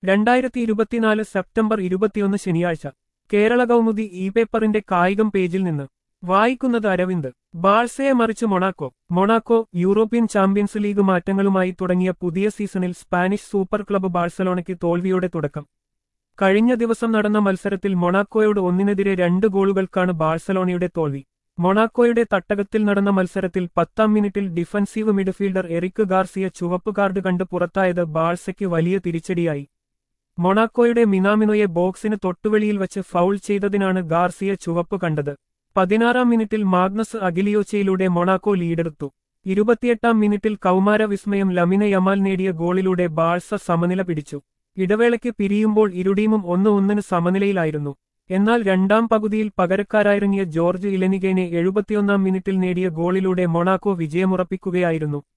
രണ്ടായിരത്തി ഇരുപത്തിനാല് സെപ്റ്റംബർ ഇരുപത്തിയൊന്ന് ശനിയാഴ്ച കേരള കൗമുദി ഇ പേപ്പറിന്റെ കായികം പേജിൽ നിന്ന് വായിക്കുന്നത് അരവിന്ദ് ബാഴ്സയെ മറിച്ച് Monaco Monaco European Champions League മാറ്റങ്ങളുമായി തുടങ്ങിയ പുതിയ സീസണിൽ സ്പാനിഷ് സൂപ്പർ ക്ലബ്ബ് ബാഴ്സലോണയ്ക്ക് തോൽവിയോടെ തുടക്കം കഴിഞ്ഞ ദിവസം നടന്ന മത്സരത്തിൽ മൊണാക്കോയോട് ഒന്നിനെതിരെ രണ്ട് ഗോളുകൾക്കാണ് ബാഴ്സലോണയുടെ തോൽവി മൊണാക്കോയുടെ തട്ടകത്തിൽ നടന്ന മത്സരത്തിൽ പത്താം മിനിറ്റിൽ ഡിഫൻസീവ് മിഡ്ഫീൽഡർ എറിക് ഗാർസിയ ചുവപ്പ് കാർഡ് കണ്ട് പുറത്തായത് ബാഴ്സയ്ക്ക് വലിയ തിരിച്ചടിയായി മൊണാക്കോയുടെ മിനാമിനോയെ ബോക്സിന് തൊട്ടുവെളിയിൽ വച്ച് ഫൗൾ ചെയ്തതിനാണ് ഗാർസിയ ചുവപ്പ് കണ്ടത് പതിനാറാം മിനിറ്റിൽ മാഗ്നസ് അഗിലിയോച്ചയിലൂടെ മൊണാക്കോ ലീഡെടുത്തു ഇരുപത്തിയെട്ടാം മിനിറ്റിൽ കൗമാര വിസ്മയം ലമിന യമാൽ നേടിയ ഗോളിലൂടെ ബാഴ്സ സമനില പിടിച്ചു ഇടവേളയ്ക്ക് പിരിയുമ്പോൾ ഇരുടീമും ഒന്ന് ഒന്നിന് സമനിലയിലായിരുന്നു എന്നാൽ രണ്ടാം പകുതിയിൽ പകരക്കാരായിറങ്ങിയ ജോർജ് ഇലനിഗേനെ എഴുപത്തിയൊന്നാം മിനിറ്റിൽ നേടിയ ഗോളിലൂടെ മൊണാക്കോ വിജയമുറപ്പിക്കുകയായിരുന്നു